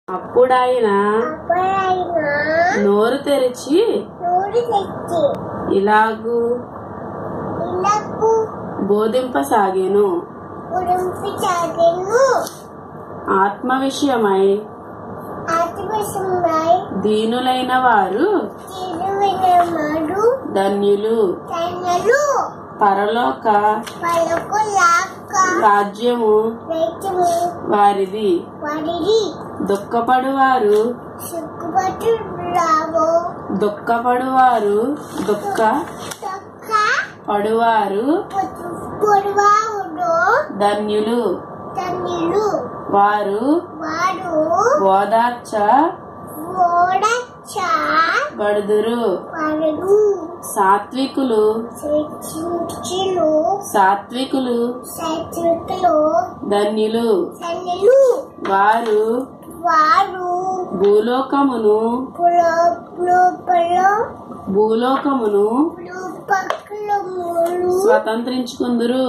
అప్పుడాయన అప్పుడైనా నోరు తెరిచి నూరు తెచ్చి ఇలాగు ఇళ్లకు బోధింపసాగెను ఉడింపి చాగెను ఆత్మ విషయమై ఆత్మసమై దీనులైన వారు తిరువినమాడు ధన్యులు తనలు పరలోక పలకు లాక్క రాజ్యము రైతుము వారిది వారిది దుఃఖపడువారు సిగ్గుపట్టు రావు దుఃఖపడువారు దుఃఖ తొక్క పడువారు పొడవాడు ధన్యులు తన్నిలు వారు వాడు ఓదార్చ ఓడచ్చా బడుదురు వాడు సాత్వికులు చర్చించులు సాత్వికులు సైత్రికులు ధన్యులు తన్నిలు వారు వారు భూలోకమును లోపల భూలోకమును పక్కల మూలు స్వతంత్రించుకుందురు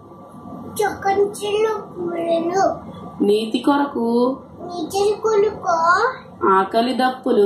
చొకంచులు పూలను నీతి కొరకు నిజలు కొనుకో ఆకలి దప్పులు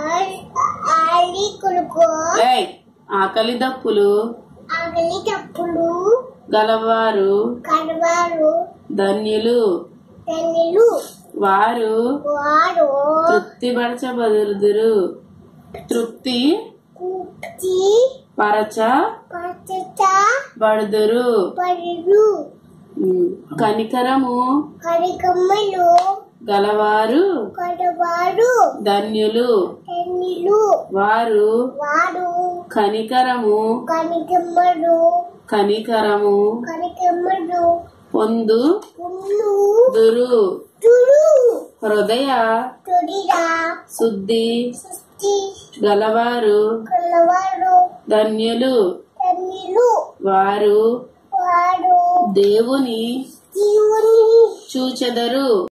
ఆలి కొనుకో ఏయ్ ఆకలి దప్పులు ఆగలి తప్పులు గలవారు కడవారు ధన్యులు తల్లిలు వారు వారు తృప్తిపరచబదురుదురు తృప్తి కుర్తి పరచ పచ్చట బడుదురు పరులు ఉమ్, కనికరము కరికమ్మలు గలవారు కడవారు ధన్యులు తల్లిలు వారు వారు కనికరము కనికమ్మలు కనికరము కనికమ్మలు పొందు పుల్లు దురు తురు హృదయ తొడిరా శుద్ధి సృష్టి గలవారు కలవారు ధన్యులు తల్లిలు వారు వారు దేవుని జీవుని చూచెదరు